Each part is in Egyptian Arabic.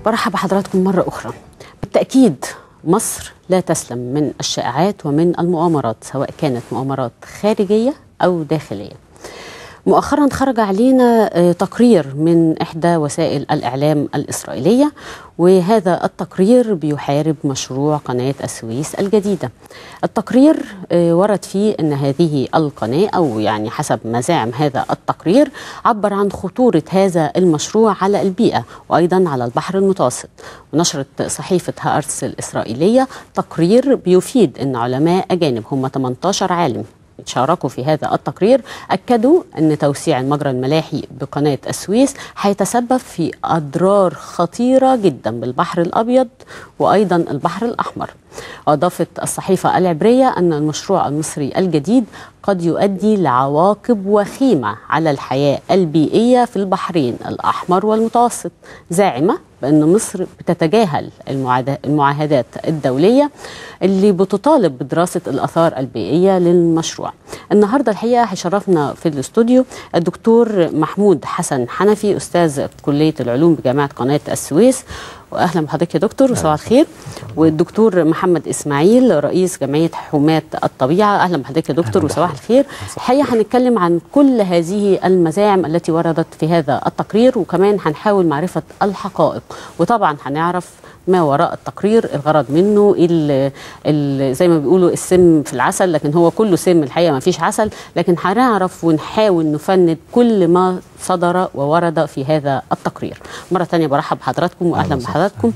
برحب بحضراتكم مرة أخرى بالتأكيد مصر لا تسلم من الشائعات ومن المؤامرات سواء كانت مؤامرات خارجية أو داخلية مؤخرا خرج علينا تقرير من إحدى وسائل الإعلام الإسرائيلية وهذا التقرير بيحارب مشروع قناة السويس الجديدة التقرير ورد فيه أن هذه القناة أو يعني حسب مزاعم هذا التقرير عبر عن خطورة هذا المشروع على البيئة وأيضا على البحر المتوسط ونشرت صحيفة هارتس الإسرائيلية تقرير بيفيد أن علماء أجانب هم 18 عالم شاركوا في هذا التقرير أكدوا أن توسيع المجرى الملاحي بقناة السويس هيتسبب في أضرار خطيرة جدا بالبحر الأبيض وأيضا البحر الأحمر أضافت الصحيفة العبرية أن المشروع المصري الجديد قد يؤدي لعواقب وخيمة على الحياة البيئية في البحرين الأحمر والمتوسط زاعمة بأن مصر بتتجاهل المعاهدات الدولية اللي بتطالب بدراسة الآثار البيئية للمشروع النهاردة الحقيقة هيشرفنا في الاستوديو الدكتور محمود حسن حنفي أستاذ كلية العلوم بجامعة قناة السويس واهلا بحضرتك يا دكتور وصباح الخير والدكتور محمد اسماعيل رئيس جمعيه حماه الطبيعه اهلا بحضرتك يا دكتور وصباح الخير الحقيقه هنتكلم عن كل هذه المزاعم التي وردت في هذا التقرير وكمان هنحاول معرفه الحقائق وطبعا هنعرف ما وراء التقرير الغرض منه ال ال زي ما بيقولوا السم في العسل لكن هو كله سم الحقيقه ما فيش عسل لكن هنعرف ونحاول نفند كل ما صدر وورد في هذا التقرير مرة تانية برحب بحضراتكم وأهلا بحضراتكم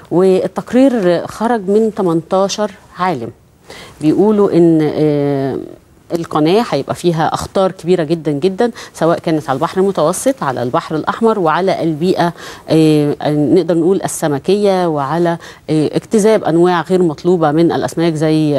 والتقرير خرج من 18 عالم بيقولوا إن القناة هيبقى فيها أخطار كبيرة جدا جدا سواء كانت على البحر المتوسط على البحر الأحمر وعلى البيئة نقدر نقول السمكية وعلى اكتساب أنواع غير مطلوبة من الأسماك زي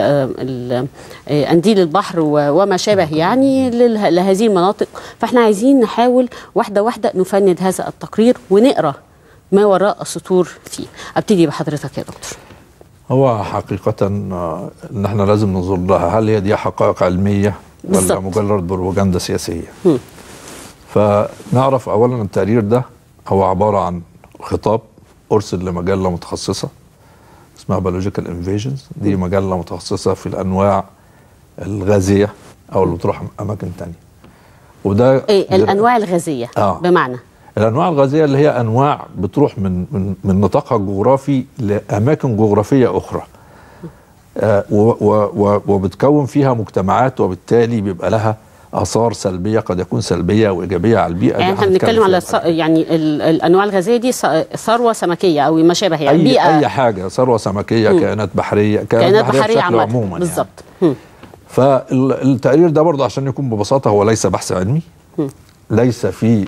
أنديل البحر وما شابه يعني لهذه المناطق فاحنا عايزين نحاول واحدة واحدة نفند هذا التقرير ونقرأ ما وراء السطور فيه أبتدي بحضرتك يا دكتور هو حقيقة ان احنا لازم ننظر لها هل هي دي حقائق علمية ولا مجرد بروباجندا سياسية م. فنعرف اولا التقرير ده هو عبارة عن خطاب ارسل لمجلة متخصصة اسمها بيولوجيكال انفيجنز دي مجلة متخصصة في الانواع الغازية او اللي بتروح اماكن تانية وده إيه الانواع الغازية آه. بمعنى الانواع الغازيه اللي هي انواع بتروح من من من نطاقها الجغرافي لاماكن جغرافيه اخرى آه و و وبتكون فيها مجتمعات وبالتالي بيبقى لها اثار سلبيه قد يكون سلبيه وايجابيه على البيئه يعني احنا بنتكلم على ص... يعني الانواع الغازيه دي ثروه سمكيه او ما شابه يعني أي بيئه اي حاجه ثروه سمكيه م. كائنات بحريه كائنات, كائنات بحريه, بحرية بشكل عموما بالظبط يعني. فالتقرير ده برضه عشان يكون ببساطه هو ليس بحث علمي م. ليس في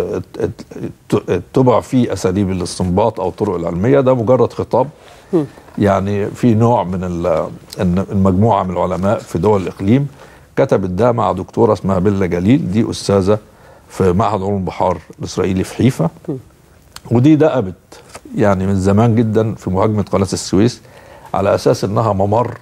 تبع فيه اساليب الاستنباط او الطرق العلميه ده مجرد خطاب يعني في نوع من المجموعه من العلماء في دول الاقليم كتبت ده مع دكتوره اسمها بيلا جليل دي استاذه في معهد علوم البحار الاسرائيلي في حيفا ودي دأبت يعني من زمان جدا في مهاجمه قناه السويس على اساس انها ممر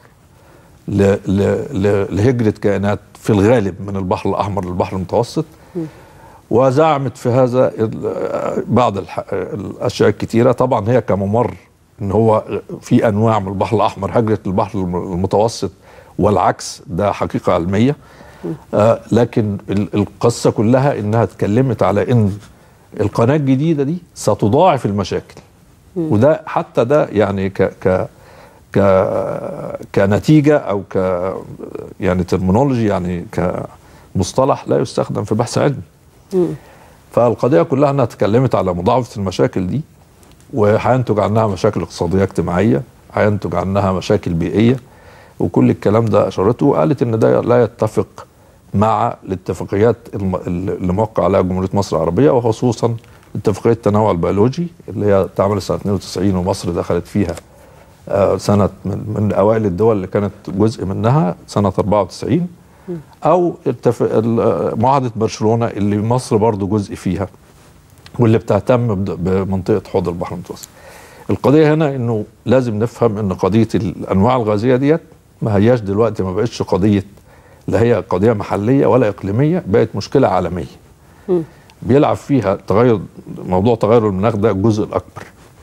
لهجره كائنات في الغالب من البحر الاحمر للبحر المتوسط وزعمت في هذا بعض الاشياء الكثيره طبعا هي كممر ان هو في انواع من البحر الاحمر هجرت البحر المتوسط والعكس ده حقيقه علميه آه لكن القصه كلها انها اتكلمت على ان القناه الجديده دي ستضاعف المشاكل وده حتى ده يعني ك ك ك كنتيجه او ك يعني ترمينولوجي يعني كمصطلح لا يستخدم في بحث علمي فالقضيه كلها انها اتكلمت على مضاعفه المشاكل دي وهينتج عنها مشاكل اقتصاديه اجتماعيه هينتج عنها مشاكل بيئيه وكل الكلام ده اشارته وقالت ان ده لا يتفق مع الاتفاقيات اللي موقع عليها جمهوريه مصر العربيه وخصوصا اتفاقيه التنوع البيولوجي اللي هي اتعملت سنه 92 ومصر دخلت فيها سنه من, من اوائل الدول اللي كانت جزء منها سنه 94 او معاهده برشلونه اللي مصر برضو جزء فيها واللي بتهتم بمنطقه حوض البحر المتوسط. القضيه هنا انه لازم نفهم ان قضيه الانواع الغازيه ديت ما هياش دلوقتي ما بقتش قضيه لا هي قضيه محليه ولا اقليميه بقت مشكله عالميه. م. بيلعب فيها تغير موضوع تغير المناخ ده الجزء الاكبر.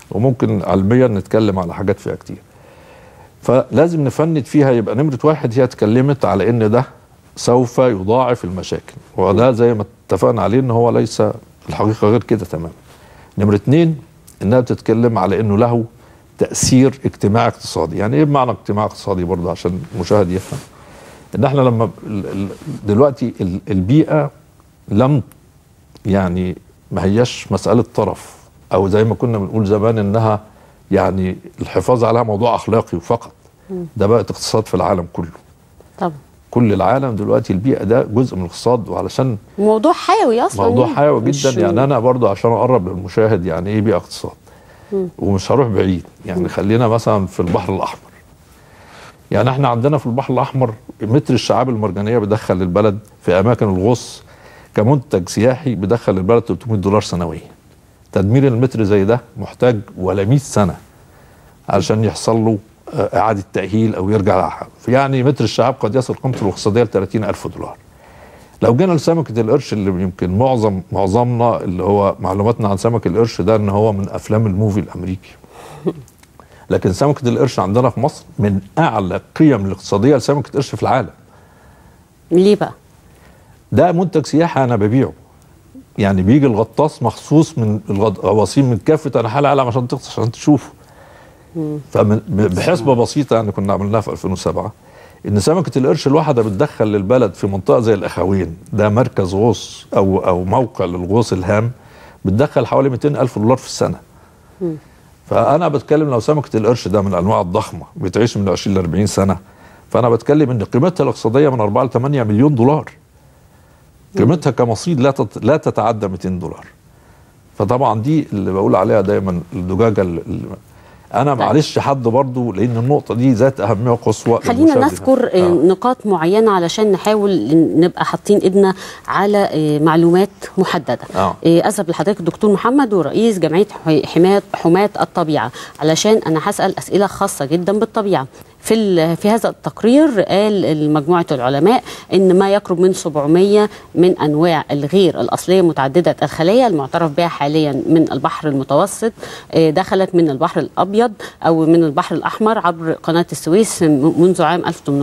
وممكن علميا نتكلم على حاجات فيها كتير فلازم نفند فيها يبقى نمره واحد هي اتكلمت على ان ده سوف يضاعف المشاكل وده زي ما اتفقنا عليه ان هو ليس الحقيقه غير كده تماما نمره اتنين انها بتتكلم على انه له تاثير اجتماعي اقتصادي يعني ايه بمعنى اجتماعي اقتصادي برضه عشان المشاهد يفهم ان احنا لما ال- ال- دلوقتي ال- البيئه لم يعني ما هياش مساله طرف او زي ما كنا بنقول زمان انها يعني الحفاظ عليها موضوع اخلاقي فقط ده بقت اقتصاد في العالم كله طبعا كل العالم دلوقتي البيئه ده جزء من الاقتصاد وعلشان موضوع حيوي اصلا موضوع يعني. حيوي مش- جدا يعني انا برضو عشان اقرب للمشاهد يعني ايه بيئه اقتصاد ومش هروح بعيد يعني خلينا مثلا في البحر الاحمر يعني احنا عندنا في البحر الاحمر متر الشعاب المرجانيه بيدخل البلد في اماكن الغوص كمنتج سياحي بيدخل البلد 300 دولار سنويا تدمير المتر زي ده محتاج ولا 100 سنه علشان يحصل له آه، اعاده تاهيل او يرجع لحاله يعني متر الشعاب قد يصل قيمته الاقتصاديه ل 30 الف دولار لو جينا لسمكه القرش اللي يمكن معظم معظمنا اللي هو معلوماتنا عن سمك القرش ده ان هو من افلام الموفي الامريكي لكن سمكه القرش عندنا في مصر من اعلى القيم الاقتصاديه لسمكه قرش في العالم ليه بقى؟ ده منتج سياحي انا ببيعه يعني بيجي الغطاس مخصوص من الغواصين من كافه انحاء العالم عشان تغطس عشان تشوفه فمن بحسبه بسيطه يعني كنا عملناها في 2007 ان سمكه القرش الواحده بتدخل للبلد في منطقه زي الاخوين ده مركز غوص او او موقع للغوص الهام بتدخل حوالي 200 الف دولار في السنه فانا بتكلم لو سمكه القرش ده من الانواع الضخمه بتعيش من 20 ل 40 سنه فانا بتكلم ان قيمتها الاقتصاديه من 4 ل 8 مليون دولار قيمتها كمصيد لا تت... لا تتعدى 200 دولار فطبعا دي اللي بقول عليها دايما الدجاجه اللي انا معلش حد برضو لان النقطه دي ذات اهميه قصوى خلينا للمشاهد. نذكر آه. نقاط معينه علشان نحاول نبقى حاطين ايدنا على آه، معلومات محدده آه. آه، اذهب لحضرتك الدكتور محمد ورئيس جمعيه ح- حمايه حماة الطبيعه علشان انا هسال اسئله خاصه جدا بالطبيعه في ال- في هذا التقرير قال مجموعه العلماء ان ما يقرب من 700 من انواع الغير الاصليه متعدده الخلايا المعترف بها حاليا من البحر المتوسط آه، دخلت من البحر الابيض او من البحر الاحمر عبر قناه السويس م- منذ عام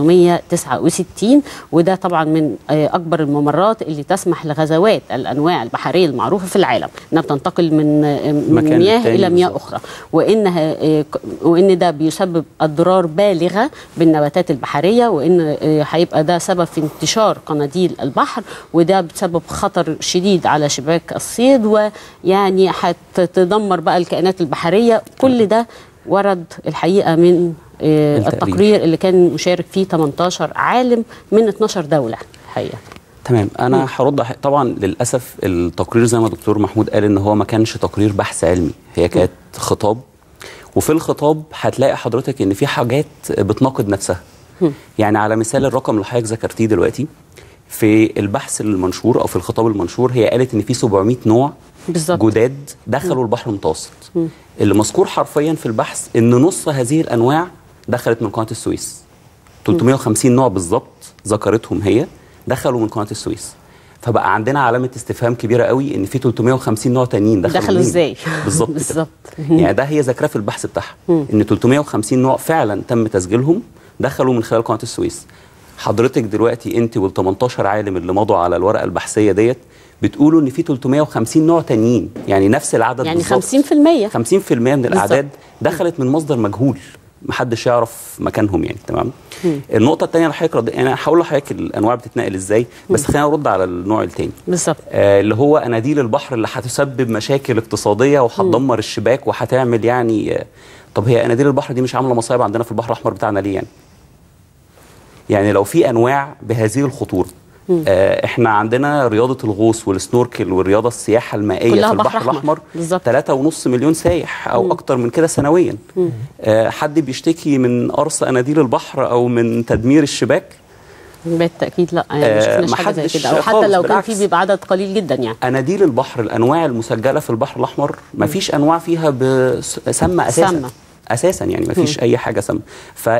1869 وده طبعا من آه، اكبر الممرات اللي تسمح لغزوات الانواع البحريه المعروفه في العالم انها بتنتقل من آه، من مكان مياه للتاني الى مياه بالظبط. اخرى وانها آه، ك- وان ده بيسبب اضرار بالغه بالنباتات البحريه وان آه، هيبقى ده سبب في انتشار قناديل البحر وده بسبب خطر شديد على شباك الصيد ويعني هتدمر بقى الكائنات البحريه كل ده ورد الحقيقه من آه، التقرير. التقرير اللي كان مشارك فيه 18 عالم من 12 دوله الحقيقه تمام انا هرد ح- طبعا للاسف التقرير زي ما دكتور محمود قال ان هو ما كانش تقرير بحث علمي هي كانت خطاب وفي الخطاب هتلاقي حضرتك ان في حاجات بتناقض نفسها يعني على مثال الرقم اللي حضرتك ذكرتيه دلوقتي في البحث المنشور او في الخطاب المنشور هي قالت ان في 700 نوع بالظبط. جداد دخلوا البحر المتوسط اللي مذكور حرفيا في البحث ان نص هذه الانواع دخلت من قناه السويس 350 نوع بالظبط ذكرتهم هي دخلوا من قناه السويس فبقى عندنا علامه استفهام كبيره قوي ان في 350 نوع تانيين دخلوا دخلوا منين؟ ازاي؟ بالظبط كده. بالظبط. يعني ده هي ذاكره في البحث بتاعها ان 350 نوع فعلا تم تسجيلهم دخلوا من خلال قناه السويس حضرتك دلوقتي انت وال 18 عالم اللي مضوا على الورقه البحثيه ديت بتقولوا ان في 350 نوع تانيين يعني نفس العدد يعني بالظبط 50% 50% من الاعداد دخلت من مصدر مجهول محدش يعرف مكانهم يعني تمام النقطه الثانيه اللي حضرتك رد... انا هقول لحضرتك الانواع بتتنقل ازاي بس خلينا نرد على النوع الثاني بالظبط آه اللي هو اناديل البحر اللي هتسبب مشاكل اقتصاديه وهتدمر الشباك وهتعمل يعني آه طب هي اناديل البحر دي مش عامله مصايب عندنا في البحر الاحمر بتاعنا ليه يعني يعني لو في انواع بهذه الخطوره آه احنا عندنا رياضه الغوص والسنوركل والرياضه السياحه المائيه كلها في بحر البحر أحمر. الاحمر بالظبط. 3.5 مليون سايح او اكتر من كده سنويا آه حد بيشتكي من قرص اناديل البحر او من تدمير الشباك بالتاكيد لا يعني آه، ما شفناش حاجه زي محدش كده او حتى خالص، لو كان بالعكس. في بيبقى عدد قليل جدا يعني اناديل البحر الانواع المسجله في البحر الاحمر ما فيش انواع فيها بسمه اساسا سامة. اساسا يعني ما فيش اي حاجه سامه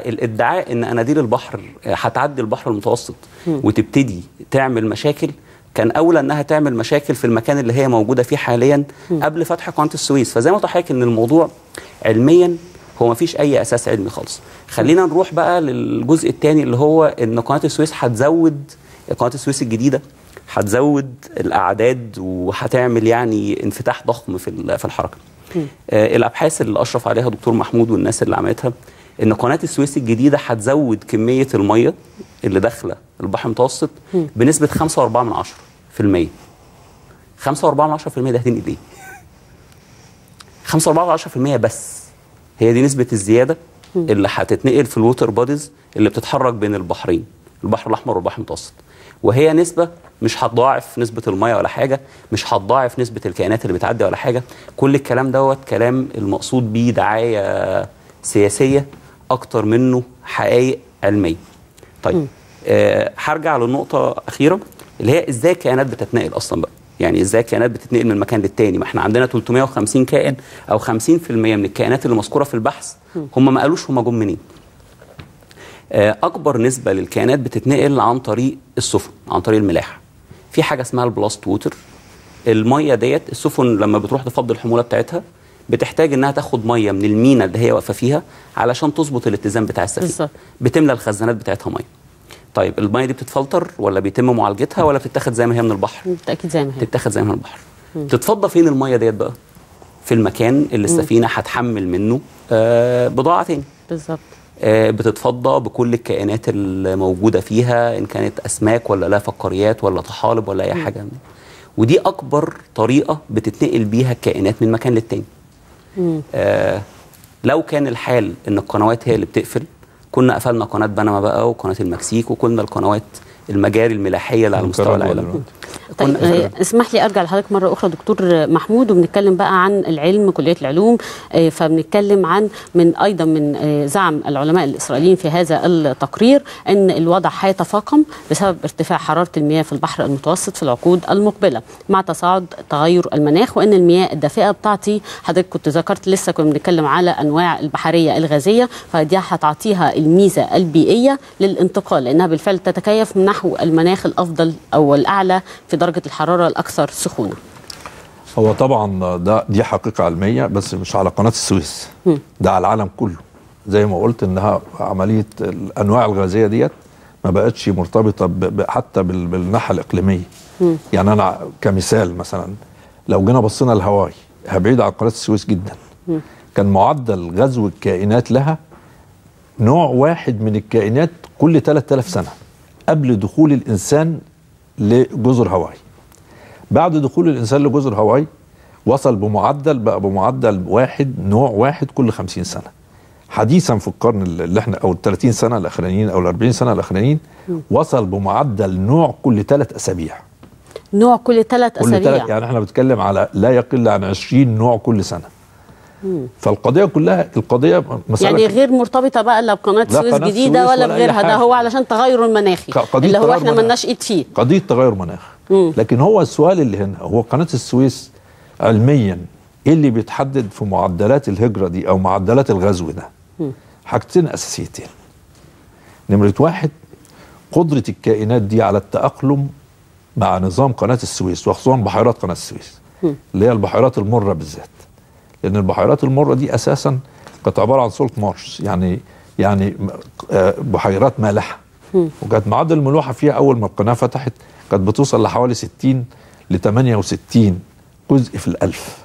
فالادعاء ان اناديل البحر هتعدي البحر المتوسط وتبتدي تعمل مشاكل كان اولى انها تعمل مشاكل في المكان اللي هي موجوده فيه حاليا قبل فتح قناه السويس فزي ما قلت لحضرتك ان الموضوع علميا هو ما فيش اي اساس علمي خالص خلينا نروح بقى للجزء الثاني اللي هو ان قناه السويس هتزود قناه السويس الجديده هتزود الاعداد وهتعمل يعني انفتاح ضخم في ال- في الحركه آه الابحاث اللي اشرف عليها دكتور محمود والناس اللي عملتها ان قناه السويس الجديده هتزود كميه الميه اللي داخله البحر المتوسط بنسبه 5.4 من عشرة في المية 5.4 من عشرة في المية ده هتنقل ايه 5.4 من عشرة في المية بس هي دي نسبه الزياده اللي هتتنقل في الووتر بوديز اللي بتتحرك بين البحرين البحر الاحمر والبحر المتوسط وهي نسبه مش هتضاعف نسبه الميه ولا حاجه مش هتضاعف نسبه الكائنات اللي بتعدي ولا حاجه كل الكلام دوت كلام المقصود بيه دعايه سياسيه اكتر منه حقائق علميه طيب آه هرجع للنقطه اخيره اللي هي ازاي الكائنات بتتنقل اصلا بقى يعني ازاي الكائنات بتتنقل من مكان للتاني ما احنا عندنا 350 كائن او 50% من الكائنات اللي مذكوره في البحث هم ما قالوش هم جم منين آه، اكبر نسبه للكائنات بتتنقل عن طريق السفن عن طريق الملاحه في حاجه اسمها البلاست ووتر الميه ديت السفن لما بتروح تفضي الحموله بتاعتها بتحتاج انها تاخد ميه من المينا اللي هي واقفه فيها علشان تظبط الاتزان بتاع السفينه بالظبط. بتملى الخزانات بتاعتها ميه طيب الميه دي بتتفلتر ولا بيتم معالجتها ولا بتتاخد زي ما هي من البحر بالتاكيد زي ما هي تتاخد زي ما هي من البحر تتفضى فين الميه ديت بقى في المكان اللي السفينه هتحمل منه آه بضاعه تاني بالظبط آه، بتتفضى بكل الكائنات الموجوده فيها ان كانت اسماك ولا لا فقاريات ولا طحالب ولا اي حاجه من دي. ودي اكبر طريقه بتتنقل بيها الكائنات من مكان للتاني آه لو كان الحال ان القنوات هي اللي بتقفل كنا قفلنا قناه بنما بقى وقناه المكسيك وكنا القنوات المجاري الملاحيه اللي على مستوى نيكاراغوا العالم دلوقتي. طيب كنا- آه، اسمح لي ارجع لحضرتك مره اخرى دكتور محمود وبنتكلم بقى عن العلم كليه العلوم آه، فبنتكلم عن من ايضا من آه، زعم العلماء الاسرائيليين في هذا التقرير ان الوضع هيتفاقم بسبب ارتفاع حراره المياه في البحر المتوسط في العقود المقبله مع تصاعد تغير المناخ وان المياه الدافئه بتعطي حضرتك كنت ذكرت لسه كنا بنتكلم على انواع البحريه الغازيه فدي هتعطيها الميزه البيئيه للانتقال لانها بالفعل تتكيف نحو المناخ الافضل او الاعلى في درجه الحراره الاكثر سخونه هو طبعا ده دي حقيقه علميه بس مش على قناه السويس ده على العالم كله زي ما قلت انها عمليه الانواع الغازيه ديت ما بقتش مرتبطه ب- ب- حتى بال- بالناحيه الاقليميه يعني انا كمثال مثلا لو جينا بصينا لهاواي هي بعيده عن قناه السويس جدا كان معدل غزو الكائنات لها نوع واحد من الكائنات كل 3000 سنه قبل دخول الانسان لجزر هاواي بعد دخول الانسان لجزر هاواي وصل بمعدل بقى بمعدل واحد نوع واحد كل 50 سنه حديثا في القرن اللي احنا او ال 30 سنه الاخرانيين او ال 40 سنه الاخرانيين وصل بمعدل نوع كل ثلاث اسابيع نوع كل ثلاث كل ثلاث اسابيع يعني احنا بنتكلم على لا يقل عن 20 نوع كل سنه فالقضيه كلها القضيه مساله يعني غير مرتبطه بقى لا بقناه لا سويس قناة جديده سويس ولا ولا أي بغيرها ده حاجة. هو علشان تغير المناخي قضية اللي هو تغير احنا مناخ. ملناش ايد فيه قضيه تغير مناخ لكن هو السؤال اللي هنا هو قناه السويس علميا ايه اللي بيتحدد في معدلات الهجره دي او معدلات الغزو ده حاجتين اساسيتين نمره واحد قدره الكائنات دي على التاقلم مع نظام قناه السويس وخصوصا بحيرات قناه السويس اللي هي البحيرات المره بالذات لان البحيرات المره دي اساسا كانت عباره عن سولت مارش يعني يعني م- آه، بحيرات مالحه وكانت معدل الملوحه فيها اول ما القناه فتحت كانت بتوصل لحوالي 60 ل 68 جزء في الالف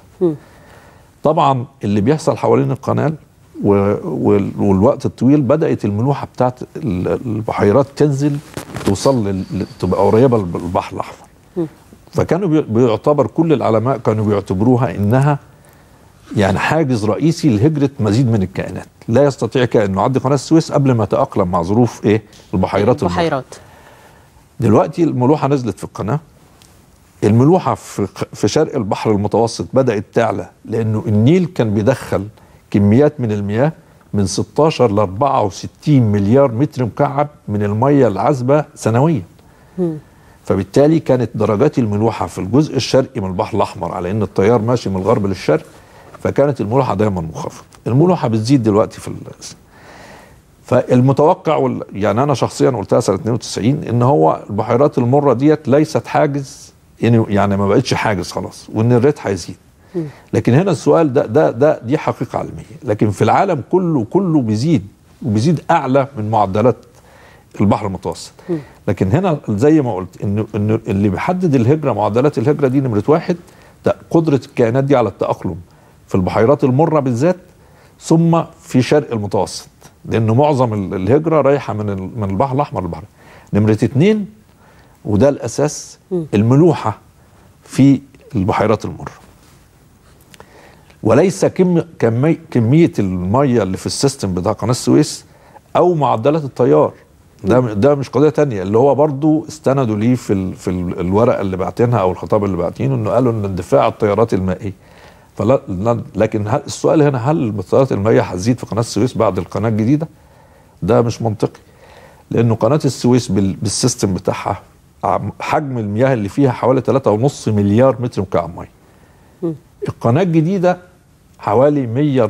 طبعا اللي بيحصل حوالين القناه و- وال- والوقت الطويل بدات الملوحه بتاعت ال- البحيرات تنزل توصل لل- ل- تبقى قريبه للبحر الاحمر فكانوا بي- بيعتبر كل العلماء كانوا بيعتبروها انها يعني حاجز رئيسي لهجره مزيد من الكائنات لا يستطيع كائن يعدي قناه السويس قبل ما يتاقلم مع ظروف ايه البحيرات المالحة. بحيرات دلوقتي الملوحه نزلت في القناه الملوحه في في شرق البحر المتوسط بدات تعلى لانه النيل كان بيدخل كميات من المياه من 16 ل 64 مليار متر مكعب من الميه العذبه سنويا فبالتالي كانت درجات الملوحه في الجزء الشرقي من البحر الاحمر على ان التيار ماشي من الغرب للشرق فكانت الملوحه دايما منخفضه الملوحه بتزيد دلوقتي في ال- فالمتوقع وال... يعني انا شخصيا قلتها سنه 92 ان هو البحيرات المره ديت ليست حاجز يعني يعني ما بقتش حاجز خلاص وان الريت هيزيد لكن هنا السؤال ده ده ده دي حقيقه علميه لكن في العالم كله كله بيزيد وبيزيد اعلى من معدلات البحر المتوسط لكن هنا زي ما قلت انه انه اللي بيحدد الهجره معدلات الهجره دي نمره واحد ده قدره الكائنات دي على التاقلم في البحيرات المره بالذات ثم في شرق المتوسط لان معظم ال- الهجره رايحه من ال- من البحر الاحمر للبحر نمره اتنين وده الاساس الملوحه في البحيرات المره وليس كم كمي كميه الميه اللي في السيستم بتاع قناه السويس او معدلات التيار ده ده مش قضيه تانية اللي هو برضو استندوا ليه في ال في ال الورقه اللي باعتينها او الخطاب اللي باعتينه انه قالوا ان اندفاع التيارات المائيه فلا لا- لكن هل السؤال هنا هل التيارات المائيه هتزيد في قناه السويس بعد القناه الجديده؟ ده مش منطقي لانه قناه السويس بال بالسيستم بتاعها عم- حجم المياه اللي فيها حوالي 3.5 مليار متر مكعب ميه القناه الجديده حوالي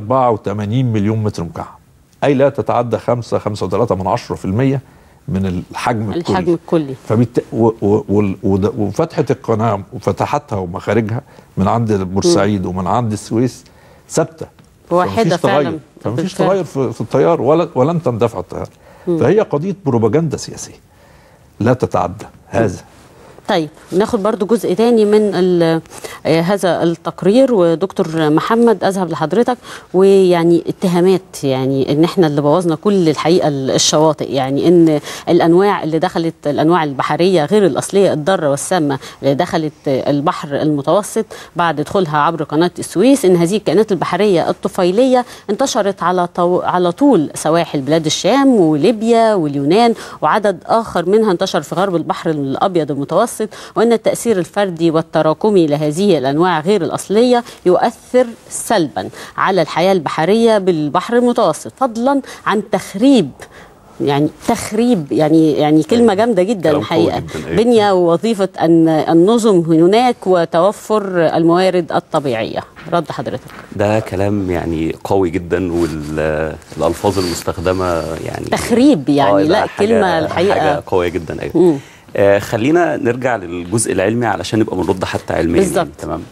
184 مليون متر مكعب اي لا تتعدى 5 5.3 من 10% من الحجم الكلي الحجم الكلي فبالت... و... و... وال- وده- وفتحه القناه وفتحاتها ومخارجها من عند بورسعيد ومن عند السويس ثابته واحدة فمفيش تغير. فعلا. فمفيش بالفعل. تغير في, في التيار ولا ولن تندفع التيار فهي قضيه بروباجندا سياسيه لا تتعدى هذا طيب ناخد برضو جزء تاني من ال- آه، هذا التقرير ودكتور محمد اذهب لحضرتك ويعني اتهامات يعني ان احنا اللي بوظنا كل الحقيقه الشواطئ يعني ان الانواع اللي دخلت الانواع البحريه غير الاصليه الضاره والسامه اللي دخلت البحر المتوسط بعد دخولها عبر قناه السويس ان هذه الكائنات البحريه الطفيليه انتشرت على طو على طول سواحل بلاد الشام وليبيا واليونان وعدد اخر منها انتشر في غرب البحر الابيض المتوسط وان التاثير الفردي والتراكمي لهذه الانواع غير الاصليه يؤثر سلبا على الحياه البحريه بالبحر المتوسط فضلا عن تخريب يعني تخريب يعني يعني كلمه جامده جدا كلام قوي الحقيقه جداً، أيوة. بنيه ووظيفه ان النظم هناك وتوفر الموارد الطبيعيه رد حضرتك ده كلام يعني قوي جدا والالفاظ المستخدمه يعني تخريب يعني آه، لا ده حاجة- كلمه الحقيقه حاجه قويه جدا ايوه مم. آه خلينا نرجع للجزء العلمي علشان نبقى بنرد حتى علميا بالظبط. يعني تمام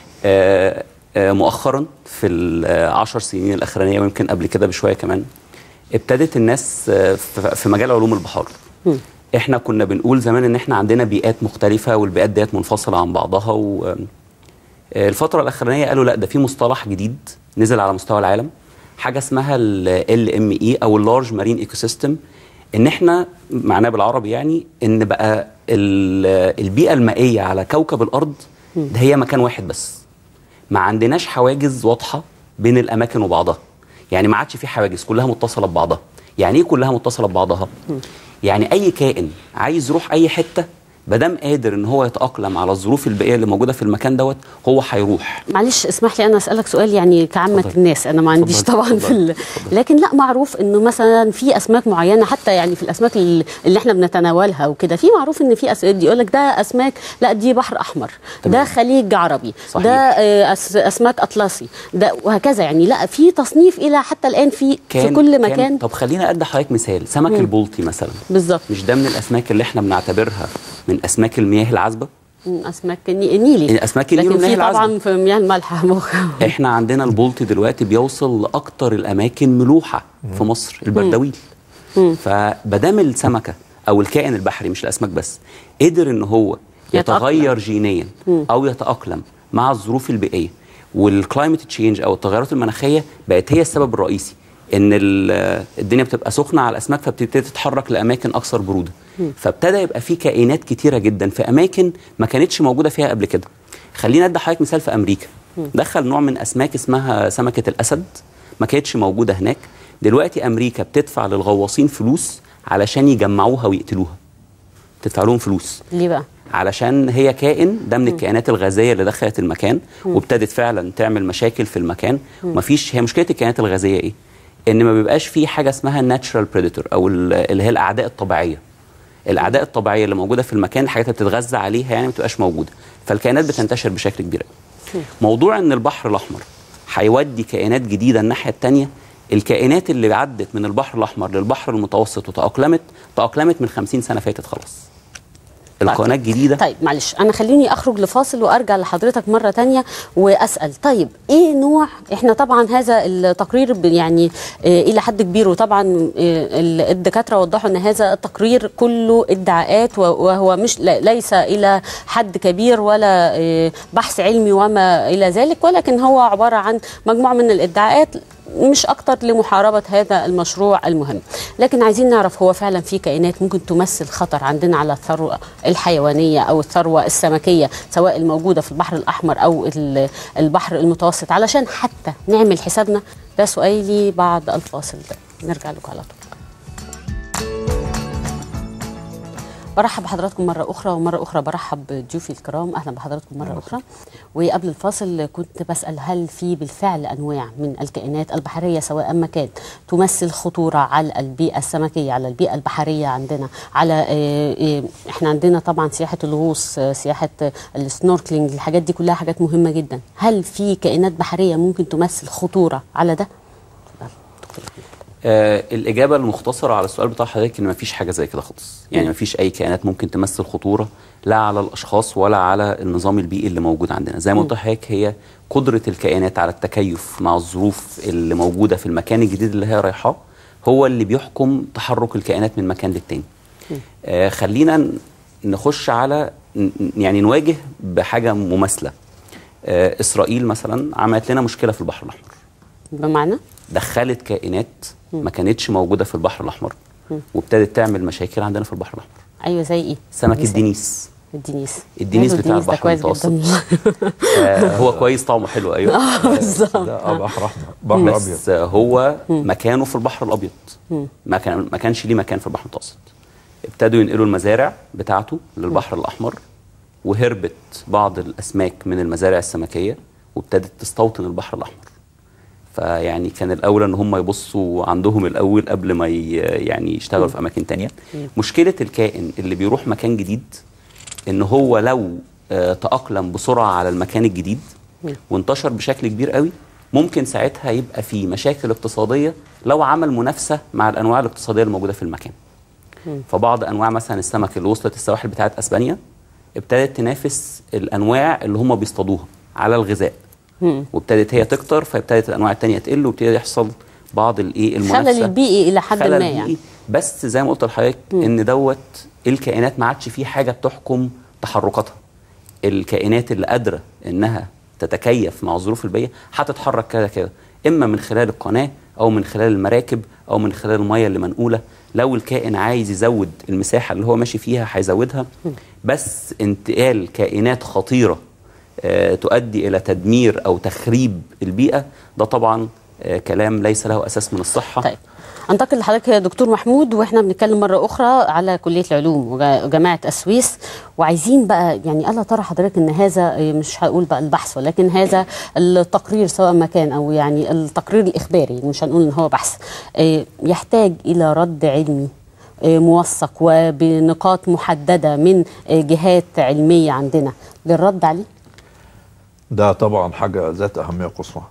آه آه مؤخرا في العشر سنين الاخرانيه ويمكن قبل كده بشويه كمان ابتدت الناس آه، في في مجال علوم البحار احنا كنا بنقول زمان ان احنا عندنا بيئات مختلفه والبيئات ديت منفصله عن بعضها و آه، الفتره الاخرانيه قالوا لا ده في مصطلح جديد نزل على مستوى العالم حاجه اسمها ال ام اي او اللارج مارين ايكو سيستم ان احنا معناه بالعربي يعني ان بقى ال- البيئه المائيه على كوكب الارض ده هي مكان واحد بس ما عندناش حواجز واضحه بين الاماكن وبعضها يعني ما عادش في حواجز كلها متصله ببعضها يعني ايه كلها متصله ببعضها يعني اي كائن عايز يروح اي حته مادام قادر ان هو يتاقلم على الظروف البيئيه اللي موجوده في المكان دوت هو هيروح معلش اسمح لي انا اسالك سؤال يعني كعامه اتفضل. الناس انا ما عنديش اتفضل. طبعا في ال... اتفضل. لكن لا معروف انه مثلا في اسماك معينه حتى يعني في الاسماك ال- اللي احنا بنتناولها وكده في معروف ان في أس... يقول لك ده اسماك لا دي بحر احمر تمام. ده خليج عربي صحيح. ده آه، أس... اسماك اطلسي ده وهكذا يعني لا في تصنيف الى حتى الان في في كل مكان طب خلينا ادي حضرتك مثال سمك البلطي مثلا بالظبط مش ده من الاسماك اللي احنا بنعتبرها من اسماك المياه العذبه مم، اسماك الني- النيلي أسماك النيل لكن والمياه في العذبة. طبعا في مياه الملح مخ احنا عندنا البلطي دلوقتي بيوصل لاكتر الاماكن ملوحه في مصر البردويل فمادام السمكه او الكائن البحري مش الاسماك بس قدر ان هو يتأقلم. يتغير جينيا او يتاقلم مع الظروف البيئيه والكلايمت تشينج او التغيرات المناخيه بقت هي السبب الرئيسي ان ال- الدنيا بتبقى سخنه على الاسماك فبتبتدي تتحرك لاماكن اكثر بروده فابتدى يبقى في كائنات كتيره جدا في اماكن ما كانتش موجوده فيها قبل كده خلينا ادي حضرتك مثال في امريكا دخل نوع من اسماك اسمها سمكه الاسد ما كانتش موجوده هناك دلوقتي امريكا بتدفع للغواصين فلوس علشان يجمعوها ويقتلوها تدفع لهم فلوس ليه بقى؟ علشان هي كائن ده من الكائنات الغازيه اللي دخلت المكان وابتدت فعلا تعمل مشاكل في المكان ومفيش هي مشكله الكائنات الغازيه ايه؟ ان ما بيبقاش في حاجه اسمها ناتشرال بريدتور او ال- اللي هي الاعداء الطبيعيه. الاعداء الطبيعيه اللي موجوده في المكان الحاجات اللي بتتغذى عليها يعني ما بتبقاش موجوده فالكائنات بتنتشر بشكل كبير قوي. موضوع ان البحر الاحمر هيودي كائنات جديده الناحيه الثانيه الكائنات اللي عدت من البحر الاحمر للبحر المتوسط وتاقلمت تاقلمت من 50 سنه فاتت خلاص القناه الجديده طيب معلش انا خليني اخرج لفاصل وارجع لحضرتك مره تانية واسال طيب ايه نوع احنا طبعا هذا التقرير ب- يعني آه الى حد كبير وطبعا آه ال- الدكاتره وضحوا ان هذا التقرير كله ادعاءات و- وهو مش لا- ليس الى حد كبير ولا آه بحث علمي وما الى ذلك ولكن هو عباره عن مجموعه من الادعاءات مش اكتر لمحاربه هذا المشروع المهم لكن عايزين نعرف هو فعلا في كائنات ممكن تمثل خطر عندنا على الثروه الحيوانيه او الثروه السمكيه سواء الموجوده في البحر الاحمر او ال- البحر المتوسط علشان حتى نعمل حسابنا ده سؤالي بعد الفاصل ده نرجع لكم على طول برحب بحضراتكم مرة أخرى ومرة أخرى برحب بضيوفي الكرام أهلا بحضراتكم مرة أخرى وقبل الفاصل كنت بسأل هل في بالفعل أنواع من الكائنات البحرية سواء ما كانت تمثل خطورة على البيئة السمكية على البيئة البحرية عندنا على آه، آه، إحنا عندنا طبعا سياحة الغوص آه، سياحة آه، السنوركلينج الحاجات دي كلها حاجات مهمة جدا هل في كائنات بحرية ممكن تمثل خطورة على ده؟ اتفضل، دكتور أحمد. آه الاجابه المختصره على السؤال بتاع حضرتك ان مفيش حاجه زي كده خالص يعني مم. مفيش اي كائنات ممكن تمثل خطوره لا على الاشخاص ولا على النظام البيئي اللي موجود عندنا زي ما قلت لحضرتك هي قدره الكائنات على التكيف مع الظروف اللي موجوده في المكان الجديد اللي هي رايحاه هو اللي بيحكم تحرك الكائنات من مكان للتاني آه خلينا ن- نخش على ن- يعني نواجه بحاجه مماثله آه اسرائيل مثلا عملت لنا مشكله في البحر الاحمر بمعنى؟ دخلت كائنات ما كانتش موجوده في البحر الاحمر وابتدت تعمل مشاكل عندنا في البحر الاحمر أيوه زي إيه؟ سمك مثال. الدنيس الدنيس الدنيس ماله بتاع الدنيس ده البحر كويس المتوسط. جدا آه هو كويس طعمه حلو ايوه بالظبط ده بحر احمر بحر ابيض بس آه، هو مكانه في البحر الابيض ما كان ما كانش ليه مكان في البحر المتوسط ابتدوا ينقلوا المزارع بتاعته للبحر الاحمر وهربت بعض الاسماك من المزارع السمكيه وابتدت تستوطن البحر الاحمر فيعني كان الاولى ان هم يبصوا عندهم الاول قبل ما ي- يعني يشتغلوا في اماكن تانية مشكله الكائن اللي بيروح مكان جديد ان هو لو آه، تاقلم بسرعه على المكان الجديد وانتشر بشكل كبير قوي ممكن ساعتها يبقى في مشاكل اقتصاديه لو عمل منافسه مع الانواع الاقتصاديه الموجوده في المكان فبعض انواع مثلا السمك اللي وصلت السواحل بتاعت اسبانيا ابتدت تنافس الانواع اللي هم بيصطادوها على الغذاء وابتدت هي تكتر فابتدت الانواع التانية تقل وابتدى يحصل بعض الايه المنافسه خلل البيئي الى حد خلل ما بيئي. يعني بس زي ما قلت لحضرتك ان دوت الكائنات ما عادش فيه حاجه بتحكم تحركاتها الكائنات اللي قادره انها تتكيف مع الظروف البيئيه هتتحرك كده كده اما من خلال القناه او من خلال المراكب او من خلال الميه اللي منقوله لو الكائن عايز يزود المساحه اللي هو ماشي فيها هيزودها بس انتقال كائنات خطيره آه، تؤدي الى تدمير او تخريب البيئه ده طبعا آه، كلام ليس له اساس من الصحه طيب انتقل لحضرتك يا دكتور محمود واحنا بنتكلم مره اخرى على كليه العلوم وجا- وجامعه السويس وعايزين بقى يعني الا ترى حضرتك ان هذا إيه، مش هقول بقى البحث ولكن هذا التقرير سواء ما كان او يعني التقرير الاخباري مش هنقول ان هو بحث إيه، يحتاج الى رد علمي إيه، موثق وبنقاط محدده من إيه، جهات علميه عندنا للرد عليه ده طبعا حاجه ذات اهميه قصوى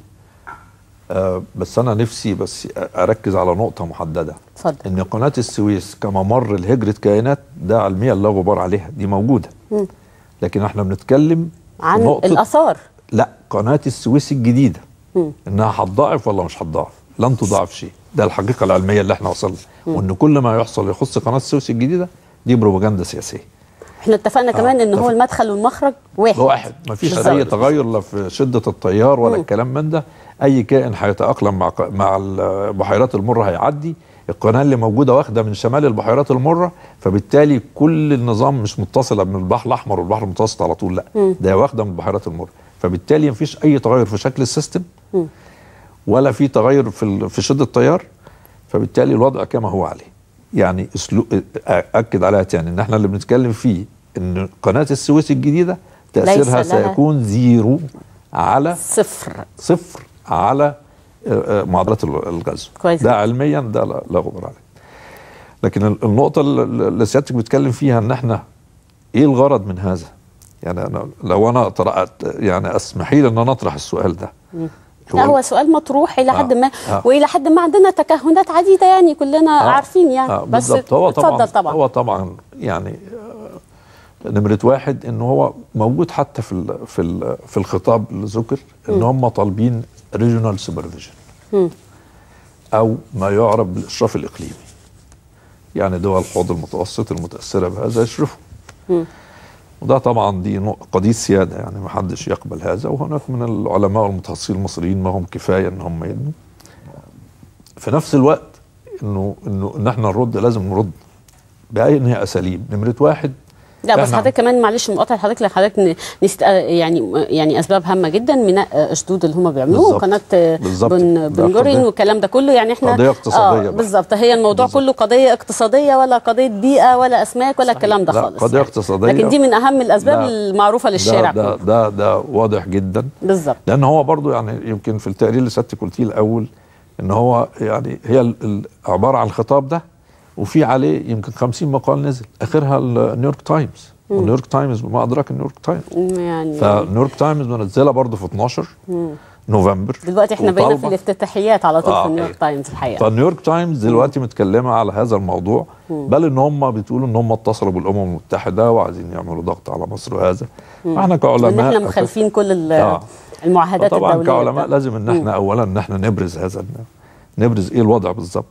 آه بس انا نفسي بس اركز على نقطه محدده اتفضل ان قناه السويس كممر لهجره كائنات ده علميا لا غبار عليها دي موجوده لكن احنا بنتكلم في عن نقطة- الاثار لا قناه السويس الجديده انها هتضاعف ولا مش هتضاعف لن تضاعف شيء ده الحقيقه العلميه اللي احنا وصلنا وان كل ما يحصل يخص قناه السويس الجديده دي بروباجندا سياسيه احنا اتفقنا كمان ان هو اتفق. المدخل والمخرج واحد واحد ما فيش بالظبط. اي تغير لا في شده التيار ولا الكلام من ده اي كائن هيتاقلم مع ق- مع البحيرات المره هيعدي القناه اللي موجوده واخده من شمال البحيرات المره فبالتالي كل النظام مش متصله من البحر الاحمر والبحر المتوسط على طول لا ده واخده من البحيرات المره فبالتالي ما فيش اي تغير في شكل السيستم ولا في تغير في ال- في شده التيار فبالتالي الوضع كما هو عليه يعني اسلوب اكد عليها تاني ان احنا اللي بنتكلم فيه ان قناه السويس الجديده تاثيرها ليس لها- سيكون زيرو على صفر صفر على آه، آه، معدلات ال- الغزو كويس ده جدا. علميا ده لا لا غبار عليه لكن ال- النقطه اللي- اللي سيادتك بتتكلم فيها ان احنا ايه الغرض من هذا يعني أنا لو انا طرقت يعني اسمحي لي ان انا اطرح السؤال ده لا هو سؤال مطروح الى حد آه، ما آه. والى حد ما عندنا تكهنات عديده يعني كلنا آه، عارفين يعني آه، بس بالظبط هو طبعا اتفضل طبعا هو طبعا يعني آه، نمرة واحد ان هو موجود حتى في ال في ال في الخطاب اللي ذكر ان هم طالبين ريجونال سوبرفيجن او ما يعرف بالاشراف الاقليمي يعني دول الحوض المتوسط المتاثره بهذا يشرفوا وده طبعا دي نق- قضيه سياده يعني ما حدش يقبل هذا وهناك من العلماء والمتخصصين المصريين ما هم كفايه ان هم يدنوا في نفس الوقت انه انه ان احنا نرد لازم نرد باي اساليب نمره واحد لا بس إحنا- حضرتك كمان معلش مقاطعه حضرتك لحضرتك ن- نست... آه، يعني يعني اسباب هامه جدا ميناء آه، اشدود اللي هم بيعملوه بالظبط. وقناه آه، بالظبط. بن ده بن جورين قضية- والكلام ده كله يعني احنا قضية اقتصادية آه بقى. بالظبط هي الموضوع بالظبط. كله قضيه اقتصاديه ولا قضيه بيئه ولا اسماك ولا الكلام ده لا، خالص قضية يعني. اقتصادية. لكن دي من اهم الاسباب لا. المعروفه للشارع ده ده, كله ده ده واضح جدا بالظبط لان هو برضو يعني يمكن في التقرير اللي سيادتك قلتيه الاول ان هو يعني هي ال- ال- عباره عن الخطاب ده وفي عليه يمكن 50 مقال نزل اخرها النيويورك تايمز والنيويورك تايمز بما ادراك النيويورك تايمز يعني فالنيويورك تايمز منزلها برضو في 12 نوفمبر دلوقتي احنا بقينا في وطالبة- الافتتاحيات على طول آه. في نيويورك تايمز الحقيقه فالنيويورك تايمز دلوقتي متكلمه على هذا الموضوع بل ان هم بيقولوا ان هم اتصلوا بالامم المتحده وعايزين يعملوا ضغط على مصر وهذا احنا ان كعلماء احنا مخالفين كل ال- آه. المعاهدات طبعا الدوليه كعلماء لازم ان احنا اولا ان احنا نبرز هذا ال- نبرز ايه الوضع بالظبط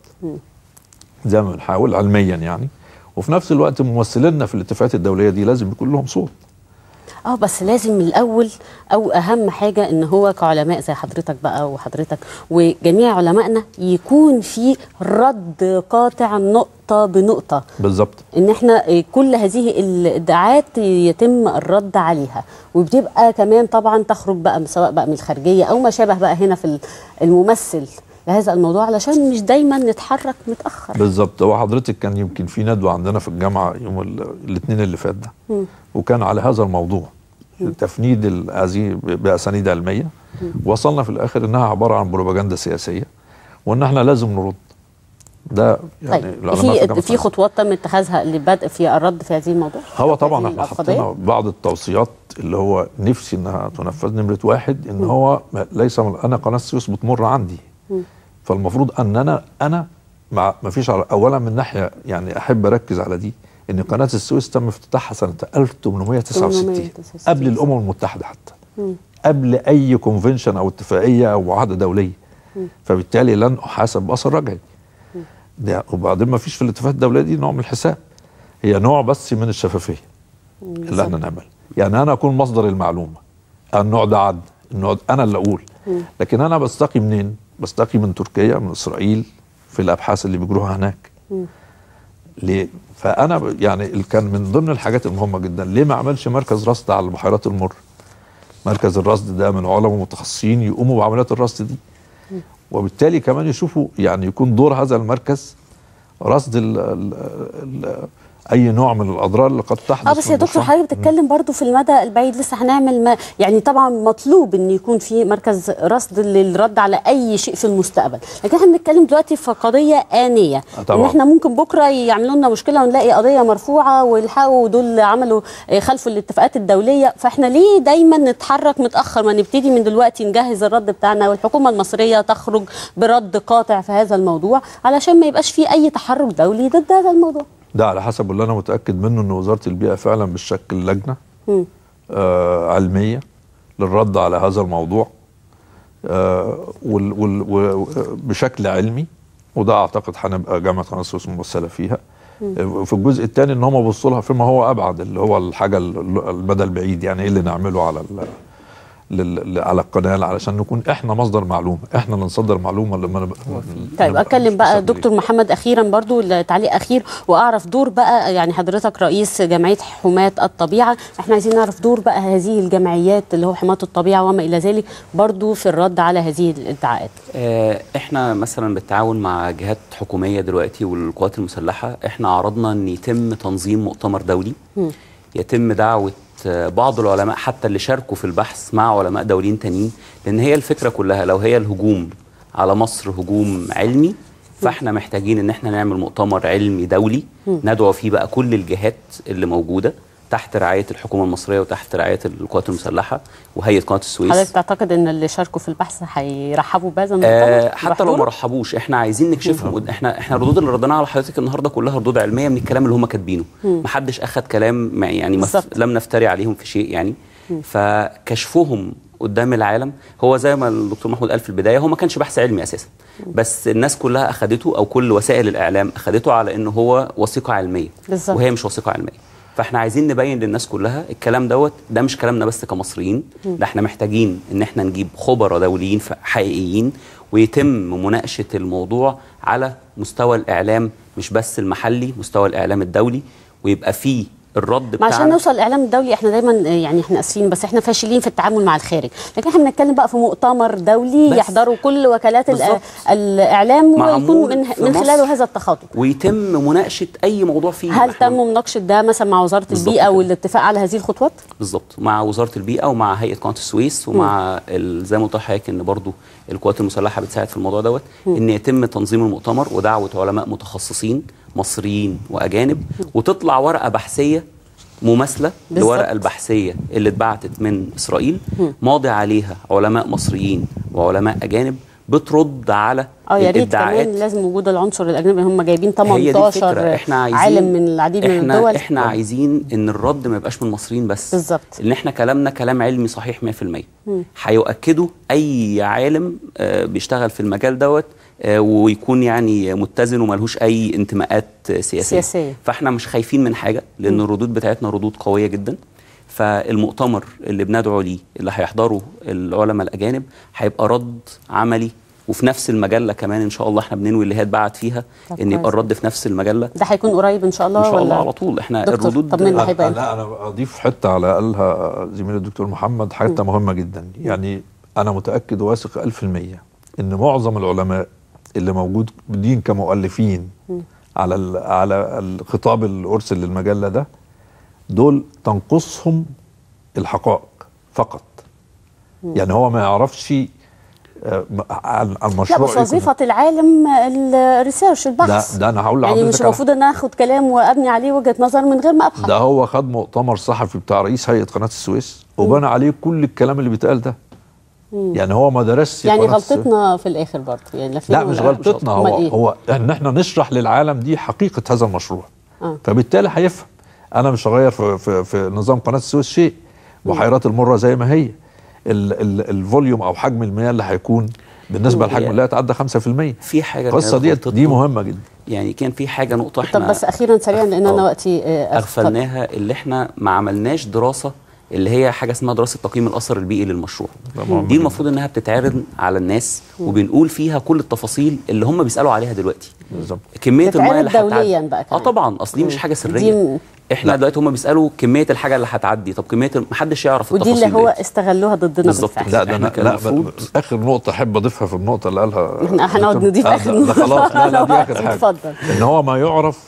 زي ما بنحاول علميا يعني وفي نفس الوقت ممثلينا في الاتفاقات الدوليه دي لازم يكون لهم صوت اه بس لازم من الاول او اهم حاجه ان هو كعلماء زي حضرتك بقى وحضرتك وجميع علمائنا يكون في رد قاطع نقطه بنقطه بالظبط ان احنا آه، كل هذه الادعاءات يتم الرد عليها وبتبقى كمان طبعا تخرج بقى سواء بقى من الخارجيه او ما شابه بقى هنا في الممثل لهذا الموضوع علشان مش دايما نتحرك متاخر بالظبط هو حضرتك كان يمكن في ندوه عندنا في الجامعه يوم ال- الاثنين اللي فات ده وكان على هذا الموضوع تفنيد ال- هذه ب- باسانيد علميه وصلنا في الاخر انها عباره عن بروباجندا سياسيه وان احنا لازم نرد ده يعني طيب العلماء في الجامعة في خطوات تم اتخاذها لبدء في الرد في هذه الموضوع هو في طبعا هذه احنا القضية؟ حطينا بعض التوصيات اللي هو نفسي انها تنفذ نمره واحد ان هو ما- ليس من- انا قناه السويس بتمر عندي فالمفروض ان انا انا مع ما فيش على- اولا من ناحيه يعني احب اركز على دي ان قناه السويس تم افتتاحها سنه 1869 1869. قبل الامم المتحده حتى قبل اي كونفنشن او اتفاقيه او معاهده دوليه فبالتالي لن احاسب باثر رجعي ده وبعدين ما فيش في الاتفاقات الدوليه دي نوع من الحساب هي نوع بس من الشفافيه اللي احنا نعمل يعني انا اكون مصدر المعلومه النوع ده عد النوع ده انا اللي اقول لكن انا بستقي منين بستقي من تركيا من اسرائيل في الابحاث اللي بيجروها هناك ليه فانا ب- يعني ال- كان من ضمن الحاجات المهمه جدا ليه ما عملش مركز رصد على البحيرات المر مركز الرصد ده من علماء متخصصين يقوموا بعمليات الرصد دي وبالتالي كمان يشوفوا يعني يكون دور هذا المركز رصد ال ال ال اي نوع من الاضرار اللي قد تحدث اه بس يا من دكتور المشروع. حضرتك بتتكلم برضو في المدى البعيد لسه هنعمل ما يعني طبعا مطلوب ان يكون في مركز رصد للرد على اي شيء في المستقبل لكن احنا بنتكلم دلوقتي في قضيه انيه آه ان طبعاً. احنا ممكن بكره يعملوا لنا مشكله ونلاقي قضيه مرفوعه ويلحقوا دول عملوا آه، خلفوا الاتفاقات الدوليه فاحنا ليه دايما نتحرك متاخر ما نبتدي من دلوقتي نجهز الرد بتاعنا والحكومه المصريه تخرج برد قاطع في هذا الموضوع علشان ما يبقاش في اي تحرك دولي ضد هذا الموضوع ده على حسب اللي انا متاكد منه ان وزاره البيئه فعلا بتشكل لجنه آه علميه للرد على هذا الموضوع آه وال وال و- بشكل علمي وده اعتقد هنبقى جامعه قناه السويس ممثله فيها آه، في الجزء الثاني ان هم بصوا لها فيما هو ابعد اللي هو الحاجه ال- المدى البعيد يعني ايه اللي نعمله على ال- لل- على القناه علشان نكون احنا مصدر معلومه احنا اللي نصدر معلومه لما نبقى طيب نبقى اتكلم مش بقى مسؤولين. دكتور محمد اخيرا برضو تعليق اخير واعرف دور بقى يعني حضرتك رئيس جمعيه حماة الطبيعه احنا عايزين نعرف دور بقى هذه الجمعيات اللي هو حماة الطبيعه وما الى ذلك برضو في الرد على هذه الادعاءات آه، احنا مثلا بالتعاون مع جهات حكوميه دلوقتي والقوات المسلحه احنا عرضنا ان يتم تنظيم مؤتمر دولي يتم دعوه آه، بعض العلماء حتى اللي شاركوا في البحث مع علماء دوليين تانيين لان هي الفكره كلها لو هي الهجوم على مصر هجوم علمي فاحنا محتاجين ان احنا نعمل مؤتمر علمي دولي ندعو فيه بقى كل الجهات اللي موجوده تحت رعايه الحكومه المصريه وتحت رعايه القوات المسلحه وهيئه قناه السويس حضرتك تعتقد ان اللي شاركوا في البحث هيرحبوا بهذا آه المؤتمر حتى لو ما بحضوره؟ رحبوش احنا عايزين نكشفهم قد- احنا احنا الردود اللي رديناها على حضرتك النهارده كلها ردود علميه من الكلام اللي هم كاتبينه ما حدش اخذ كلام مع- يعني مف... بالظبط. لم نفتري عليهم في شيء يعني فكشفهم قدام العالم هو زي ما الدكتور محمود قال في البدايه هو ما كانش بحث علمي اساسا بس الناس كلها اخذته او كل وسائل الاعلام اخذته على انه هو وثيقه علميه بالظبط. وهي مش وثيقه علميه فاحنا عايزين نبين للناس كلها الكلام دوت ده مش كلامنا بس كمصريين ده احنا محتاجين ان احنا نجيب خبراء دوليين ف- حقيقيين ويتم مناقشه الموضوع على مستوى الاعلام مش بس المحلي مستوى الاعلام الدولي ويبقى فيه الرد ما عشان بتاعنا نوصل الاعلام الدولي احنا دايما آه، يعني احنا اسفين بس احنا فاشلين في التعامل مع الخارج لكن احنا بنتكلم بقى في مؤتمر دولي بس. يحضروا كل وكالات الإع- بالظبط. الاعلام معمول ويكون من, في من مصر. خلاله هذا التخاطب ويتم مناقشه اي موضوع فيه هل إحنا- تم مناقشه ده مثلا مع وزاره بالظبط البيئه كده. والاتفاق على هذه الخطوات؟ بالظبط مع وزاره البيئه ومع هيئه قناه السويس ومع ال- زي ما قلت لحضرتك ان برضو القوات المسلحه بتساعد في الموضوع دوت ان يتم تنظيم المؤتمر ودعوه علماء متخصصين مصريين واجانب وتطلع ورقه بحثيه مماثله بالظبط. للورقه البحثيه اللي اتبعتت من اسرائيل ماضي عليها علماء مصريين وعلماء اجانب بترد على اه يا ريت الادعاءات كمان لازم وجود العنصر الاجنبي هم جايبين هي دي 18 الفكرة. احنا عايزين عالم من العديد من احنا الدول احنا عايزين ان الرد ما يبقاش من المصريين بس بالظبط. ان احنا كلامنا كلام علمي صحيح 100% هيؤكده اي عالم آه، بيشتغل في المجال دوت آه، ويكون يعني متزن وملهوش اي انتماءات آه، سياسيه سياسية. فاحنا مش خايفين من حاجه لان الردود بتاعتنا ردود قويه جدا فالمؤتمر اللي بندعو ليه اللي هيحضره العلماء الاجانب هيبقى رد عملي وفي نفس المجله كمان ان شاء الله احنا بننوي اللي هي اتبعت فيها طب ان يبقى كويس. الرد في نفس المجله ده هيكون قريب ان شاء الله ان شاء الله ولا على طول احنا دكتور، الردود طمنا. هيبقى لا, لا انا اضيف حته على قالها زميلي الدكتور محمد حته مهمه جدا يعني انا متاكد وواثق 1000% ان معظم العلماء اللي موجودين كمؤلفين على ال- على الخطاب اللي ارسل للمجله ده دول تنقصهم الحقائق فقط يعني هو ما يعرفش آه، م- عن عن لا مشروع بس وظيفه العالم الريسيرش ده البحث ده انا هقول يعني لحضرتك مش على- المفروض ان أنا اخد كلام وابني عليه وجهه نظر من غير ما ابحث ده هو خد مؤتمر صحفي بتاع رئيس هيئه قناه السويس وبنى عليه كل الكلام اللي بيتقال ده يعني هو ما درسش يعني قناة السويس. غلطتنا في الاخر برضه يعني لفينا لا مش ولا- غلطتنا أمال هو إيه؟ هو ان احنا نشرح للعالم دي حقيقه هذا المشروع آه. فبالتالي هيفهم انا مش هغير في, في, في نظام قناه السويس شيء بحيرات المره زي ما هي ال ال الفوليوم او حجم المياه اللي هيكون بالنسبه هي- للحجم لا يتعدى 5% في حاجه القصه كانت دي غلطتنا. دي مهمه جدا يعني كان في حاجه نقطه احنا طب بس اخيرا سريعا لان انا آه. وقتي آه، اغفلناها اللي احنا ما عملناش دراسه اللي هي حاجه اسمها دراسه تقييم الاثر البيئي للمشروع ده مهم دي جداً. المفروض انها بتتعرض على الناس وبنقول فيها كل التفاصيل اللي هم بيسالوا عليها دلوقتي بالظبط كميه تتعرض الميه اللي هتعدي دولياً بقى اه كمان. طبعا اصل دي مش حاجه سريه دي- احنا دلوقتي هم بيسالوا كميه الحاجه اللي هتعدي طب كميه ال- محدش يعرف ودي التفاصيل اللي هو ديت. استغلوها ضدنا بالظبط بالفعل لا ده إحنا انا كان لا المفروض- اخر نقطه احب اضيفها في النقطه اللي قالها احنا هنقعد دكتور- نضيف آه، آخر ده- ده نقطة. خلاص لا لا دي لا، اخر حاجه اتفضل. ان هو ما يعرف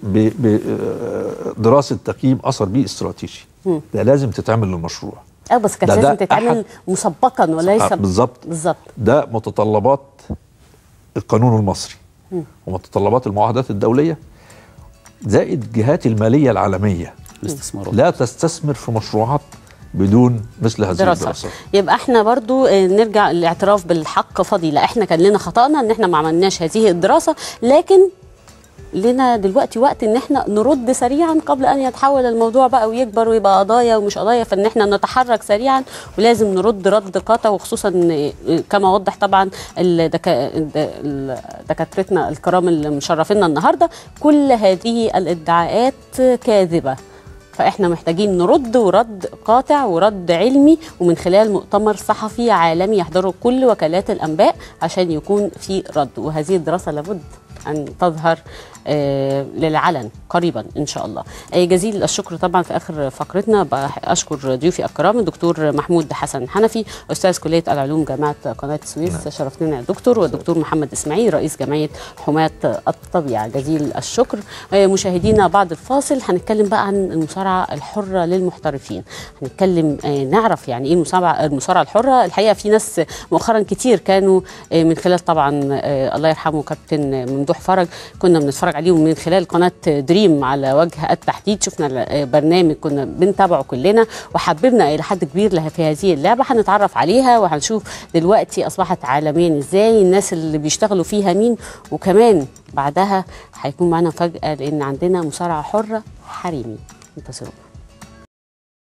بدراسه تقييم اثر بيئي استراتيجي ده لازم تتعمل للمشروع اه بس كانت ده- ده لازم تتعمل أحد- مسبقا وليس آه، بالظبط بالظبط ده متطلبات القانون المصري ومتطلبات المعاهدات الدوليه زائد الجهات الماليه العالميه الاستثمارات لا تستثمر في مشروعات بدون مثل هذه دراسة الدراسات يبقى احنا برضو آه، نرجع للاعتراف بالحق فضيلة احنا كان لنا خطأنا ان احنا ما عملناش هذه الدراسة لكن لنا دلوقتي وقت ان احنا نرد سريعا قبل ان يتحول الموضوع بقى ويكبر ويبقى قضايا ومش قضايا فان احنا نتحرك سريعا ولازم نرد رد قاطع وخصوصا إن- كما وضح طبعا الدكا... الد- دكاترتنا الكرام اللي مشرفينا النهارده كل هذه الادعاءات كاذبه فاحنا محتاجين نرد ورد قاطع ورد علمي ومن خلال مؤتمر صحفي عالمي يحضره كل وكالات الانباء عشان يكون في رد وهذه الدراسه لابد ان تظهر آه، للعلن قريبا ان شاء الله آه، جزيل الشكر طبعا في اخر فقرتنا بح- اشكر ضيوفي الكرام الدكتور محمود حسن حنفي استاذ كليه العلوم جامعه قناه السويس شرفتنا يا دكتور والدكتور محمد اسماعيل رئيس جمعيه حماه الطبيعه جزيل الشكر آه، مشاهدينا بعد الفاصل هنتكلم بقى عن المصارعه الحره للمحترفين هنتكلم آه، نعرف يعني ايه المصارعه المصارعه الحره الحقيقه في ناس مؤخرا كتير كانوا آه، من خلال طبعا آه، الله يرحمه كابتن ممدوح فرج كنا بنتفرج بنتفرج عليهم من خلال قناه دريم على وجه التحديد شفنا برنامج كنا بنتابعه كلنا وحببنا الى حد كبير لها في هذه اللعبه هنتعرف عليها وهنشوف دلوقتي اصبحت عالميا ازاي الناس اللي بيشتغلوا فيها مين وكمان بعدها هيكون معانا فجاه لان عندنا مصارعه حره حريمي انتظروا